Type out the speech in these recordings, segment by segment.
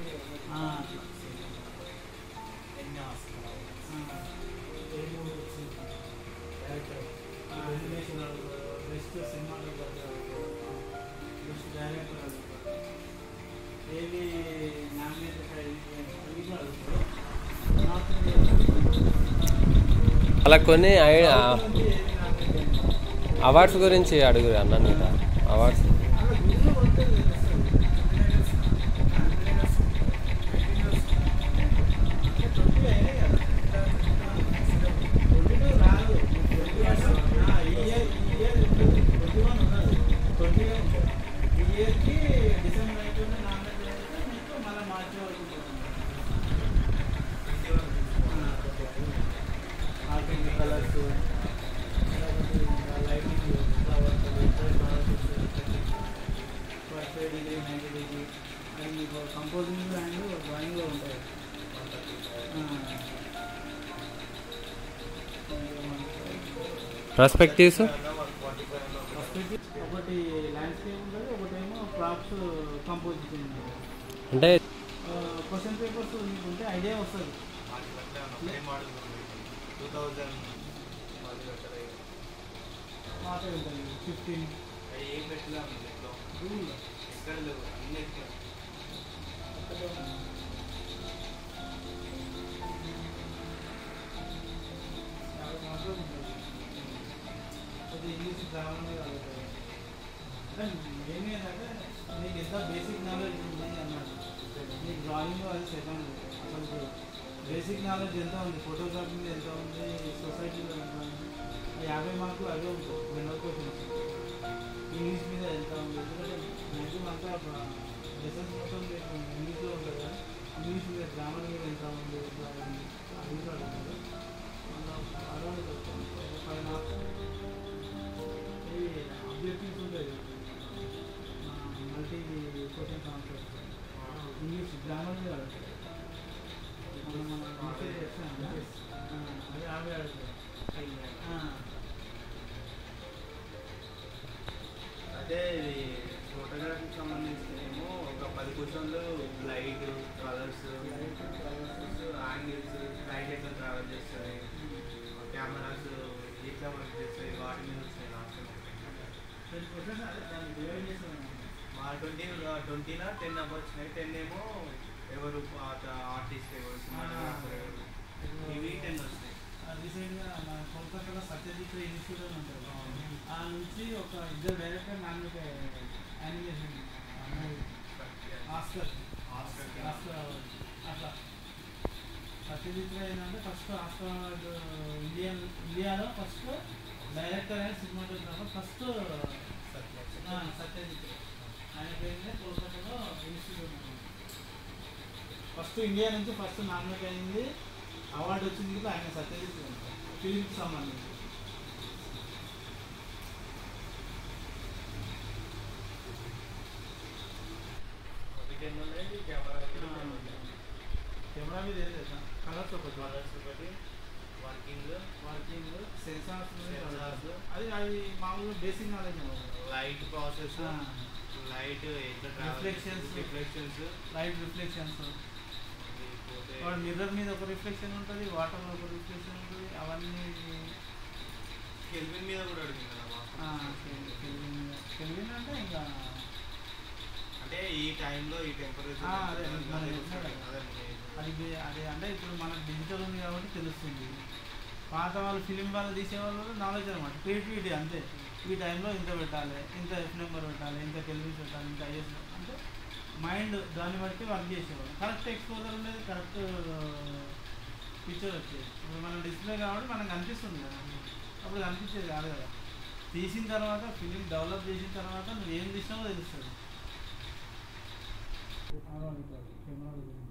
ఆ, అట్లా. ఎన్ని ఆస్కార్ ఆ, ఏ మూవీ వచ్చింది డైరెక్టర్ ఆ, ఎలిమినేషన్ బెస్ట్ సినిమాలో బెస్ట్ డైరెక్టర్ ఏది నామినేటెడ్ అవి కూడా అడుగుతారు నార్త్ ఇండియా అలా కొన్ని ఐ- ఆ, నుంచి ఏది నామినేట్ అవార్డ్స్ గురించి అడుగు అన్న నీట అవార్డ్స్ అలా గుర్తు కొడితే తెలుస్తుంది ట్వంటీ అయినాయి కదా ట్వంటీ టూ రాదు ట్వంటీ వన్ ఈ ఇయర్ ఈ ఇయర్ ట్వంటీ వన్ ఉన్నది ట్వంటీ ఈ ఇయర్కి డిసెంబర్ అయిపోయింది నామినేట్ అయితే మీకు మళ్ళీ మార్చి వరకు ఆర్టింగ్ colours lighting flowers first degree ninety degree అది మీకు కంపోజింగ్ అండ్ డ్రాయింగ్లో ఉంటాయి పర్స్పెక్టివ్స్ ఒకటి ల్యాండ్స్కేప్ ఉంటుంది ఒకటేమో క్రాప్స్ కంపోజిషన్ ఉంటుంది అంటే క్వశ్చన్ పేపర్స్ మీకు ఉంటే ఐడియా వస్తుంది టూ థౌజండ్ మాట ఉంటుంది ఫిఫ్టీన్ ఏం పెట్టలే ఇంట్లో రూల్ ఎక్కడ లేవు అన్ని ఎక్కడ చాలా మాత్రం ఉంటుంది అది ఇంగ్లీష్ గ్రామర్ మీద అడుగుతుంది అంటే మెయిన్ ఏంటంటే నీకు ఎంత బేసిక్ నాలెడ్జ్ ఉంది అన్నట్టు నీకు డ్రాయింగ్ అది సెకండ్ అసలు బేసిక్ నాలెడ్జ్ ఎంత ఉంది ఫోటోగ్రఫీ మీద ఎంత ఉంది సొసైటీలో ఎంత ఉంది ఆ యాభై మార్కులు అవే ఉంటాయి జనరల్ క్వశ్చన్స్ ఇంగ్లీష్ మీద ఎంత ఉంది ఎందుకంటే మ్యాక్సిమం అంతా లెసన్స్ మొత్తం మీకు ఇంగ్లీష్లో ఉంటుంది కదా ఇంగ్లీష్ మీద గ్రామర్ మీద ఎంత ఉంది ఎంత ఉంది అది కూడా అడుగుతారు అరౌండ్ ఫైవ్ మార్క్స్ ఇవి అబ్జెక్టివ్స్ ఉంటాయి multi questions answers English grammar మీద అడుగుతారు మనం మనం మెసేజ్ చేస్తాం అది ఆమె అడుగుతారు ఆ, అదే ఇది ఫోటోగ్రఫీకి సంబంధించినేమో ఒక పది క్వశ్చన్లు లైట్ కలర్స్ యాంగిల్స్ లైట్ ఎట్లా ట్రావెల్ చేస్తాయి కెమెరాస్ ఎట్లా వర్క్ చేస్తాయి వాటి మీద వస్తాయి లాస్ట్ టెన్ క్వశ్చన్స్ అదే దాన్ని డివైడ్ చేస్తాం మా ట్వంటీ ట్వంటీనా టెన్ నెంబర్ వచ్చినాయి టెన్ ఏమో ఎవరు ఆర్టిస్ట్ ఎవరు సినిమాటోగ్రాఫర్ ఎవరు ఇవి టెన్ వస్తాయి రీసెంట్గా మన కోల్కతాలో సత్యజిత్ రే ఇన్స్టిట్యూట్ అని ఉంటుంది ఆ నుంచి ఒక ఇద్దరు director nominate animation Oscar Oscar Oscar award అట్లా సత్యజిత్ రే ఏంటంటే ఫస్ట్ ఆస్కర్ అవార్డు ఇండియన్ ఇండియాలో first director and cinematographer first Satyajit Ray ఆయన పేరునే కోల్కతాలో ఇన్స్టిట్యూట్ ఉంటుంది ఫస్ట్ ఇండియా నుంచి ఫస్ట్ నామినేట్ అయింది అవార్డు వచ్చింది కూడా ఆయన సత్యజిత్ రే ఫిలింకి సంబంధించి టెన్ ఉన్నాయి కెమెరా కెమెరా మీద ఏం లేదా కలర్స్ ఒకటి కలర్స్ ఒకటి వర్కింగ్ వర్కింగ్ సెన్సార్స్ Sensors. అది అది మామూలుగా basic knowledge light process light ఎట్లా Reflections. రిఫ్లెక్షన్స్ లైట్ రిఫ్లెక్షన్స్ వాడు మిర్రర్ మీద ఒక రిఫ్లెక్షన్ ఉంటుంది వాటర్ ఒక రిఫ్లెక్షన్ ఉంటుంది అవన్నీ కెల్విన్ మీద కూడా అడిగింది కదా ఆ, కెల్- కెల్విన్ మీద. కెల్విన్ అంటే ఇంకా అంటే ఈ టైంలో ఈ టెంపరేచర్ ఆ, అదే, మన చెప్పిన కదా. అదే మన- అది బే- అది అంటే ఇప్పుడు మనకు డిజిటల్ ఉంది కాబట్టి తెలుస్తుంది పాత వాళ్ళు ఫిలిం వాళ్ళు తీసేవాళ్ళు నాలెడ్జ్ అనమాట క్రియేటివిటీ అంతే ఈ టైంలో ఇంత పెట్టాలి ఇంత ఎఫ్ నెంబర్ పెట్టాలి ఇంత కెల్విన్స్ పెట్టాలి ఇంత ఐఎస్ అంటే మైండ్ దాన్ని బట్టి వర్క్ చేసేవాళ్ళు కరెక్ట్ ఎక్స్పోజర్ ఉండేది కరెక్ట్ పిక్చర్ వచ్చేది ఇప్పుడు మన డిస్ప్లే కాబట్టి మనకు అనిపిస్తుంది కదా అప్పుడు కనిపించేది కాదు కదా తీసిన తర్వాత ఫిలిం డెవలప్ చేసిన తర్వాత నువ్వు ఏం తీసినావో తెలుస్తుంది కెమెరా గురించి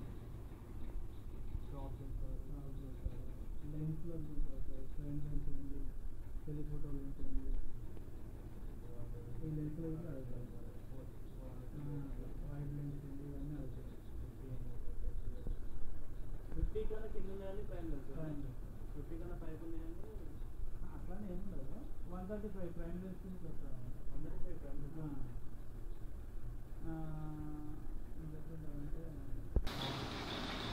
లెన్స్ ఫ్రంట్ లెన్స్ ఉంది టెలిఫోటో లెన్స్ ఉంది ఈ లెన్స్లో కూడా అడుగుతారు వైడ్ లెన్స్ ఉంది ఇవన్నీ అడుగుతారు ఫిఫ్టీ కన్నా కింద ఉన్నాయని ప్రైమ్ లెన్స్ ప్రైమ్ ఫిఫ్టీ కన్నా పైకి ఉన్నాయని అట్లానే ఏం ఉండదు one thirty five prime lens కింద చెప్తాను అందరికీ ప్రైమ్ లెన్స్ ఆ, ఇంకా ఎట్లుంటుందంటే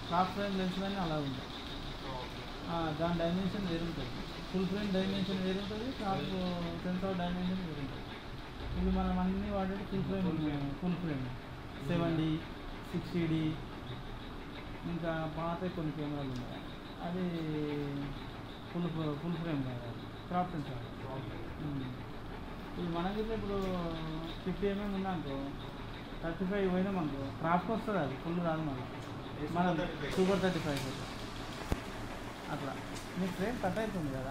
క్రాఫ్ట్ ఫ్రేమ్ లెన్స్ కానీ అలా ఉంటాయి ఆ, దాని డైమెన్షన్ వేరుంటుంది ఫుల్ ఫ్రేమ్ డైమెన్షన్ వేరుంటుంది క్రాఫ్ట్ సెన్సార్ డైమెన్షన్ వేరుంటుంది ఇవి మనం అన్నీ వాడేది full frame full frame seven D sixty D ఇంకా పాత కొన్ని కెమెరాలు ఉన్నాయి అది ఫుల్ ఫుల్ ఫ్రేమ్ కాదు క్రాఫ్ట్ సెన్సార్ ఇప్పుడు మనకి ఇప్పుడు ఫిఫ్టీ ఎంఎం ఉందనుకో థర్టీ ఫైవ్ పోయినామనుకో క్రాఫ్ట్ వస్తుంది అది ఫుల్ రాదు మళ్ళీ మనం సూపర్ థర్టీ ఫైవ్ అట్లా మీ ఫ్రేమ్ కట్ అవుతుంది కదా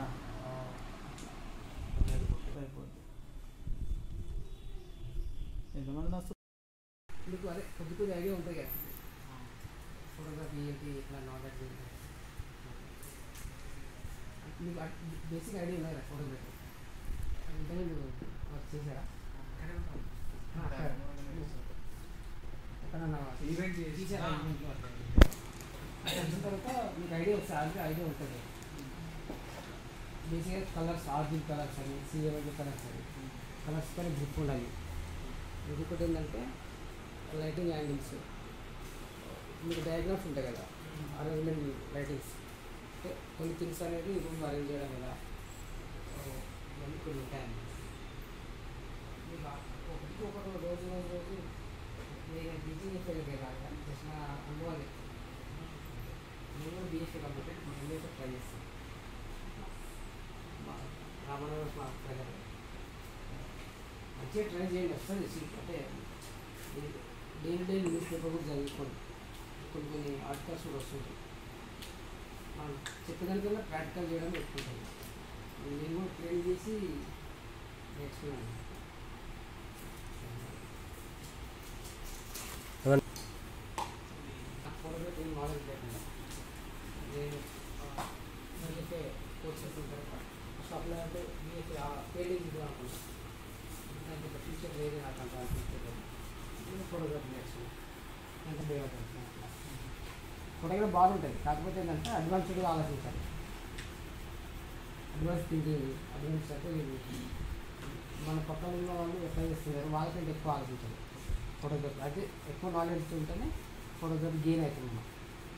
అయిపోద్ది ఎంతమంది వస్తుంది మీకు అదే కొద్ది కొద్ది ఐడియా ఉంటుంది కదా ఫోటోగ్రఫీ ఏంటి ఇట్లా నాలెడ్జ్ మీకు బేసిక్ ఐడియా ఉన్నాయి కదా ఫోటోగ్రఫీ ఇంతకుముందు వర్క్ చేశారా ఆ, అక్కడ. ఎక్కడన్నా ఈవెంట్ తీసారా ఈవెంట్లో అట్లా? అది వచ్చిన తర్వాత మీకు ఐడియా వస్తుంది ఆల్రెడీ ఐడియా ఉంటుంది బేసిక్గా కలర్స్ ఆర్జిన్ కలర్స్ అని సిఏవై కలర్స్ అని కలర్స్ పైన గ్రిప్ ఉండాలి ఇంకొకటి ఏంటంటే లైటింగ్ యాంగిల్స్ మీకు డయాగ్రామ్స్ ఉంటాయి కదా అరేంజ్మెంట్ లైటింగ్స్ అంటే కొన్ని థింగ్స్ అనేది రూమ్ అరేంజ్ చేయడం కదా ఇవన్నీ కొన్ని ఉంటాయండి మీకు ఆ- ఒకటికి ఒకటి రోజు రోజు రోజు నేను టీచింగ్ చెప్పలేదు కదా జస్ట్ నా అనుభవాలు నేను కూడా బీఎస్సీ కాబట్టి ఎంబీఎస్సీ ట్రై చేస్తాను మా రామనగర్ మా ప్రజలు మంచిగా ట్రై చేయండి వస్తుంది సీట్ అంటే డైలీ డైలీ న్యూస్ పేపర్ కూడా చదువుకోండి కొన్ని కొన్ని ఆర్టికల్స్ కూడా వస్తుంటాయి మనం చెప్పేదానికన్నా ప్రాక్టికల్ చేయడం ఎక్కువ నేను కూడా ట్రైన్ చేసి నేర్చుకున్నాను ఏమన్- నాకు ఫోటోగ్రఫీ ఏం నాలెడ్జ్ లేకుండా నేను బీఎఫ్ఏ కోర్స్ చేసిన తర్వాత ఫస్ట్ అప్లై అంటే బీఎఫ్ఏ పెయింటింగ్ ఇది అనుకుంటా నాకు ఇంకా ఫ్యూచర్ లేదు నాకు అంత అనిపించలేదు నేను ఫోటోగ్రఫీ నేర్చుకున్నాను ఎంత డెవలప్ ఫోటోగ్రఫీ బాగుంటుంది కాకపోతే ఏంటంటే అడ్వాన్స్డ్గా ఆలోచించాలి అడ్వాన్స్ థింకింగ్ అడ్వాన్స్ అంటే ఇది మన పక్కన ఉన్న వాళ్ళు ఎట్లా చేస్తున్నారు వాళ్ళకంటే ఎక్కువ ఆలోచించాలి ఫోటోగ్రఫీ అయితే ఎక్కువ నాలెడ్జ్ ఉంటేనే ఫోటోగ్రఫీ గెయిన్ అవుతుంది మనం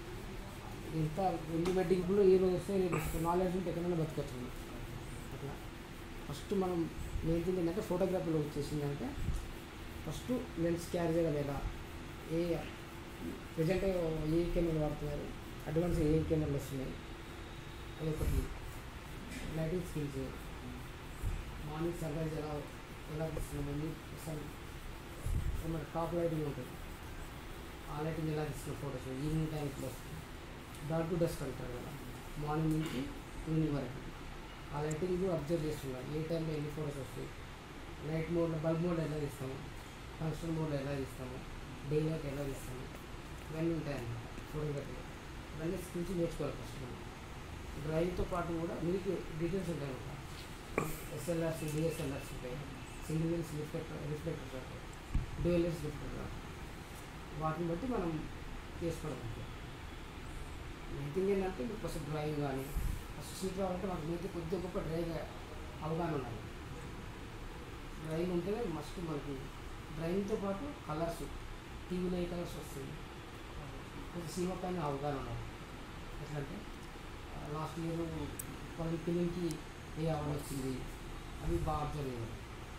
ఎంత ఎన్ని వెడ్డింగ్లో ఏ రోజు వస్తే నాలెడ్జ్ ఉంటే ఎక్కడైనా బతకచ్చు మనం. అట్లా ఫస్ట్ మనం మెయిన్ థింగ్ ఏంటంటే ఫోటోగ్రఫీలో వచ్చేసిందంటే ఫస్ట్ లెన్స్ క్యారీ చేయడం ఎలా ఏ ప్రజెంట్ ఏ కెమెరాలు వాడుతున్నారు అడ్వాన్స్ ఏ కెమెరాలు వస్తున్నాయి అదొకటి lighting skills morning sunrise ఎలా ఎలా తీస్తున్నామండి సన్ ఏమంటే టాప్ లైటింగ్ ఉంటుంది ఆ లైటింగ్ ఎలా తీస్తున్న ఫోటోస్ ఈవినింగ్ టైంలో వస్తుంది డార్క్ టు డస్ట్ అంటారు కదా మార్నింగ్ నుంచి ఈవినింగ్ వరకు ఆ లైటింగ్ అబ్జర్వ్ చేస్తున్నారు ఏ టైంలో ఎన్ని ఫోటోస్ వస్తాయి నైట్ మోడ్లో బల్బ్ మోడ్ ఎలా తీస్తాము ఫంక్షన్ మోడ్లో ఎలా తీస్తాము డే లైట్ ఎలా తీస్తాము ఇవన్నీ ఉంటాయన్నమాట ఫోటోగ్రఫీలో ఇవన్నీ స్కిల్స్ నేర్చుకోవాలి ఫస్ట్ మనం డ్రాయింగ్తో పాటు కూడా మీకు డీటెయిల్స్ ఉంటాయి అనమాట ఎస్ఎల్ఆర్స్ డిఎస్ఎల్ఆర్స్ ఉంటాయి సింగిల్ లెన్స్ రిఫ్లెక్టర్ రిఫ్లెక్టర్స్ ఉంటాయి డ్యూయల్ లెన్స్ రిఫ్లెక్టర్ వాటిని బట్టి మనం చేసుకోవడం అంతే మెయిన్ థింగ్ ఏంటంటే మీకు ఫస్ట్ డ్రాయింగ్ కానీ ఫస్ట్ సీట్ రావాలంటే మనకు మిగతా కొద్దిగా గొప్ప డ్రాయింగ్ అవగాహన ఉండాలి డ్రాయింగ్ ఉంటేనే మస్ట్ మనకి డ్రాయింగ్తో పాటు కలర్స్ టీవీలో ఏ కలర్స్ వస్తాయి కొంచెం సినిమా పైన అవగాహన ఉండాలి ఎట్లా అంటే లాస్ట్ ఇయర్ కొన్ని ఫిలింకి ఏ అవార్డు వచ్చింది అవి బాగా అబ్జర్వ్ చేయాలి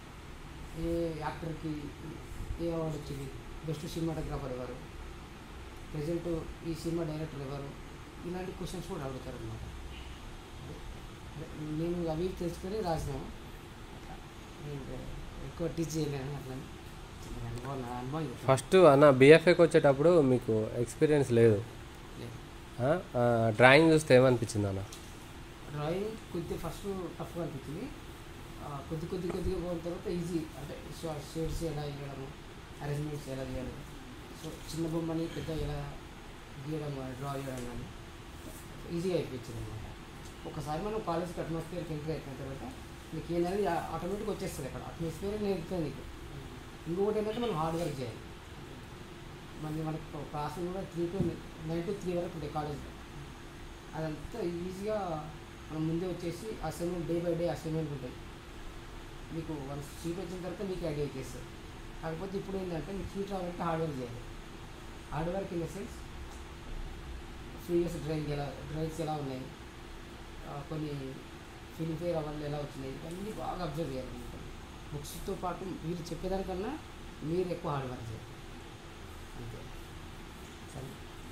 ఏ యాక్టర్కి ఏ అవార్డు వచ్చింది బెస్ట్ సినిమాటోగ్రాఫర్ ఎవరు ప్రజెంట్ ఈ సినిమా డైరెక్టర్ ఎవరు ఇలాంటి క్వశ్చన్స్ కూడా అడుగుతారు అనమాట నేను అవి తెలుసుకొని రాసినాము అట్లా నేను ఎక్కువ టీచ్ చేయలేను అట్లా చిన్న అనుభవం నా అనుభవం చెప్తాను. ఫస్ట్ అన్న బీఎఫ్ఏకి వచ్చేటప్పుడు మీకు ఎక్స్పీరియన్స్ లేదు లేదు. ఆ? ఆ, డ్రాయింగ్ చూస్తే ఏమనిపించింది అన్న డ్రాయింగ్ కొద్దిగా ఫస్ట్ టఫ్గా అనిపించింది ఆ, కొద్ది కొద్ది కొద్దిగా పోయిన తర్వాత ఈజీ అంటే షేడ్స్ ఎలా వేయడము అరేంజ్మెంట్స్ ఎలా చేయాలి సో చిన్న బొమ్మని పెద్ద ఎలా గీయడం కానీ డ్రా చేయడం కానీ ఈజీగా అయిపోయింది అనమాట ఒకసారి మనం కాలేజ్కి అట్మాస్ఫియర్కి ఎంటర్ అయిపోయిన తర్వాత మీకు ఏంటనేది ఆటోమేటిక్ వచ్చేస్తుంది అక్కడ అట్మాస్ఫియర్ నేర్పుతుంది నీకు ఇంకొకటి ఏంటంటే మనం హార్డ్ వర్క్ చేయాలి మళ్ళీ మనకు క్లాసులు కూడా three to nine to three వరకు ఉంటాయి కాలేజ్లో అదంతా ఈజీగా మనం ముందే వచ్చేసి assignment day by day assignment ఉంటాయి మీకు వన్ సీట్ వచ్చిన తర్వాత మీకు ఐడియా వచ్చేస్తుంది కాకపోతే ఇప్పుడు ఏంటంటే మీకు సీట్ రావాలంటే హార్డ్ వర్క్ చేయాలి hard work in the sense previous driving ఎలా డ్రైవ్స్ ఎలా ఉన్నాయి ఆ, కొన్ని ఫిల్మ్ఫేర్ అవార్డులు ఎలా వచ్చినాయి ఇవన్నీ బాగా అబ్జర్వ్ చేయాలి బుక్స్తో పాటు మీరు చెప్పేదానికన్నా మీరు ఎక్కువ హార్డ్ వర్క్ చేయాలి అంతే సరే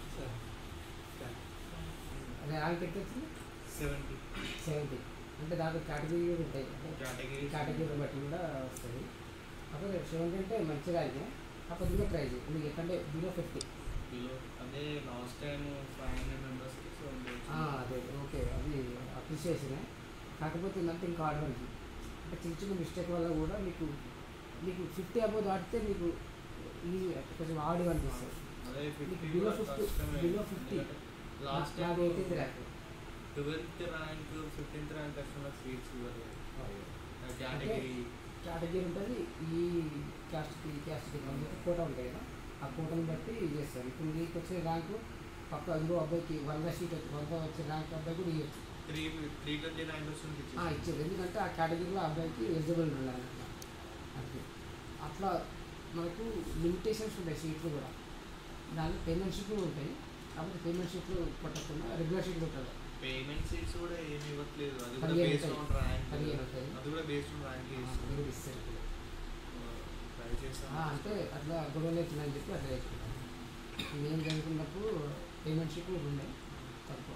అదే ర్యాంక్ ఎంత వచ్చింది సెవెంటీ సెవెంటీ అంటే దాంట్లో కేటగిరీ కూడా ఉంటాయి అంటే కేటగిరీ కేటగిరీ బట్టి కూడా వస్తుంది కాకపోతే సెవెంటీ అంటే మంచి ర్యాంకే కాకపోతే ఇంకా ట్రై చేయి మీకు ఎక్కడంటే బిలో ఫిఫ్టీ బిలో అదే లాస్ట్ టైం ఫైవ్ హండ్రెడ్ మెంబర్స్కి సెవెంటీ అదే ఓకే అది అప్రిషియేషనే కాకపోతే ఏంటంటే ఇంకా హార్డ్ వర్క్ అంటే చిన్న చిన్న మిస్టేక్ వల్ల కూడా మీకు మీకు ఫిఫ్టీ అబౌవ్ దాటితే మీకు ఈజీ కొంచెం హార్డ్ అనిపిస్తుంది అదే ఫిఫ్టీ below 50 below 50. లాస్ట్ నాకు time eighteenth rank twelfth rank fifteenth rank వచ్చిన సీట్స్ ఇవ్వలేదు కేటగిరీ కేటగిరీ ఉంటుంది ఈ క్యాస్ట్కి ఈ క్యాస్ట్కి మనకి కోట ఉంటాయి కదా ఆ కోటను బట్టి చేస్తారు ఇప్పుడు నీకు వచ్చే ర్యాంకు పక్క ఇంకో అబ్బాయికి వంద సీట్ వచ్చి వంద వచ్చే ర్యాంక్ అబ్బాయి కూడా ఇవ్వచ్చు త్రీ త్రీ ట్వంటీ ర్యాంక్ వస్తుంది ఆ, ఇచ్చేది ఎందుకంటే ఆ కేటగిరీలో ఆ అబ్బాయికి ఎలిజిబుల్ ఉండాలి అట్లా అది అట్లా మనకు లిమిటేషన్స్ ఉంటాయి సీట్లు కూడా దాంట్లో పేమెంట్ షీట్లు ఉంటాయి కాకపోతే పేమెంట్ షీట్లు కొట్టకుండా రెగ్యులర్ షీట్లు ఉంటుంది పేమెంట్ సీట్స్ కూడా ఏమి ఇవ్వట్లేదు అది కూడా పదిహేను బేస్డ్ ఉంటాయి. ఆన్ ర్యాంక్ పదిహేను ఉంటాయి. అది కూడా బేస్డ్ ఆన్ ర్యాంక్ అది కూడా ఇస్తారు ఇప్పుడు. ట్రై చేస్తాం ఆ, అంటే అట్లా గొడవలు అవుతున్నాయని చెప్పి అట్లా చేసుకుంటాం మేము చదువుకున్నప్పుడు పేమెంట్ షీట్ కూడా ఉండే తక్కువ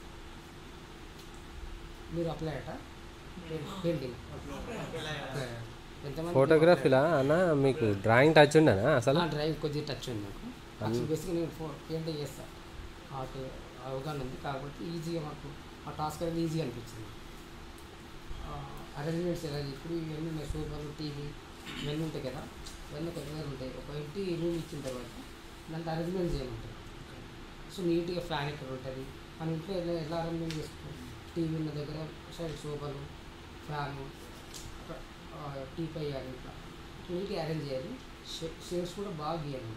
మీరు అప్లై అట పెయింటింగ్ ఎంతమంది ఫోటోగ్రఫీలా అన్న మీకు డ్రాయింగ్ టచ్ ఉండనా అసలు డ్రైవ్ కొద్దిగా టచ్ ఉంది నాకు అసలు బేసిక్గా నేను ఫో పెయింటింగ్ చేస్తాను ఆర్ట్ అవగాహన ఉంది కాబట్టి ఈజీగా మాకు ఆ టాస్క్ అనేది ఈజీగా అనిపించింది అరేంజ్మెంట్స్ ఎలా ఇప్పుడు ఇవన్నీ ఉన్నాయి సోఫాలు టీవీ ఇవన్నీ ఉంటాయి కదా ఇవన్నీ ఒక దగ్గర ఉంటాయి ఒక ఇంటి రూమ్ ఇచ్చిన తర్వాత దాంట్లో అరేంజ్మెంట్ చేయమంటారు సో నీట్గా ఫ్యాన్ ఇక్కడ ఉంటుంది మన ఇంట్లో ఎలా ఎలా అరేంజ్మెంట్ చేసుకుంటాం టీవీ ఉన్న దగ్గర సైడ్ సోఫాలు ఫ్యాను టీ పై కానీ ఇట్లా నీట్గా అరేంజ్ చేయాలి షేడ్స్ కూడా బాగా గీయాలి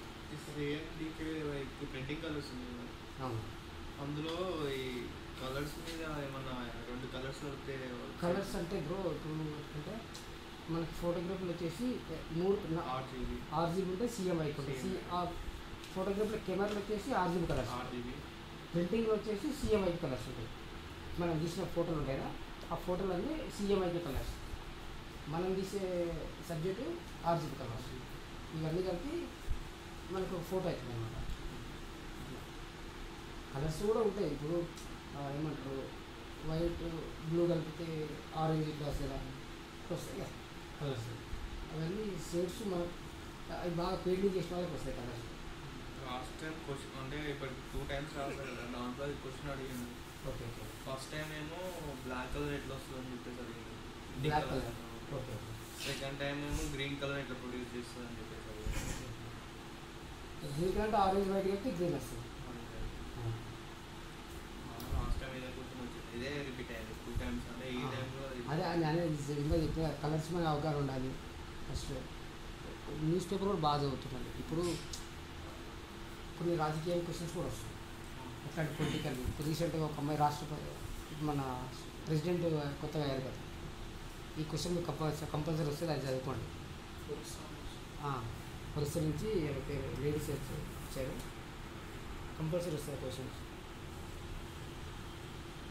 ప్రింటింగ్ కలర్స్ ఉంది కదా. అవును అందులో ఈ కలర్స్ మీద ఏమన్నా రెండు కలర్స్ దొరికితే కలర్స్ అంటే బ్రో ఇప్పుడు అంటే మనకి ఫోటోగ్రఫీలు వచ్చేసి మూడు ఆర్జీబీ ఆర్జీబీ ఉంటే సీఎం అయిపోతుంది సి ఆ ఫోటోగ్రఫీలో కెమెరాలు వచ్చేసి ఆర్జీబీ కలర్స్ ఆర్జీబీ ప్రింటింగ్ వచ్చేసి సీఎంఐ కలర్స్ ఉంటాయి మనం తీసిన ఫోటోలు ఉంటాయి కదా ఆ ఫోటోలు అన్నీ సీఎంఐకి కలర్స్ మనం తీసే సబ్జెక్టు ఆర్జీబీ కలర్స్ ఇవన్నీ కలిపి మనకు ఒక ఫోటో అవుతుంది అనమాట కలర్స్ కూడా ఉంటాయి ఇప్పుడు ఆ, ఏమంటారు వైట్ బ్లూ కలిపితే ఆరెంజ్ ఇట్లా వస్తాయి కదా వస్తాయి కదా కలర్స్ అవన్నీ షేడ్స్ మనం అవి బాగా పెయింటింగ్ చేసిన వాళ్ళకి వస్తాయి కలర్స్ లాస్ట్ టైం క్వశ్చన్ అంటే ఇప్పుడు టూ టైమ్స్ రాశారు కదా దాంట్లో క్వశ్చన్ అడిగింది ఓకే ఓకే ఫస్ట్ టైం ఏమో బ్లాక్ కలర్ ఎట్లా వస్తుంది అని చెప్పేసి అడిగింది black colour okay okay second time ఏమో గ్రీన్ కలర్ ఎట్లా ప్రొడ్యూస్ చేస్తుంది అని చెప్పేసి అడిగింది గ్రీన్ కంటే ఆరెంజ్ వైట్ కలిపి గ్రీన్ వస్తుంది లాస్ట్ టైం ఇదే క్వశ్చన్ వచ్చింది ఇదే రిపీట్ అయింది టూ టైమ్స్ అంటే ఈ ఆ. టైంలో అదే అని అనేది ఇంకా చెప్పిన కలర్స్ మీద అవగాహన ఉండాలి ఫస్ట్ న్యూస్ పేపర్ కూడా బాగా చదువుతున్నాను ఇప్పుడు కొన్ని రాజకీయ క్వశ్చన్స్ కూడా వస్తాయి అట్లాంటి పొలిటికల్ రీసెంట్గా ఒక అమ్మాయి రాష్ట్రపతి మన ప్రెసిడెంట్ కొత్తగా అయ్యారు కదా ఈ క్వశ్చన్ మీకు కంపల్సరీ కంపల్సరీ వస్తే అది చదువుకోండి ఒరిస్సా నుంచి ఎవరి పేరు లేడీస్ వచ్చారు కంపల్సరీ వస్తాయి questions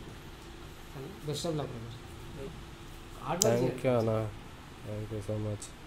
best of luck hard work thank you అన్న థ్యాంక్ యూ సో మచ్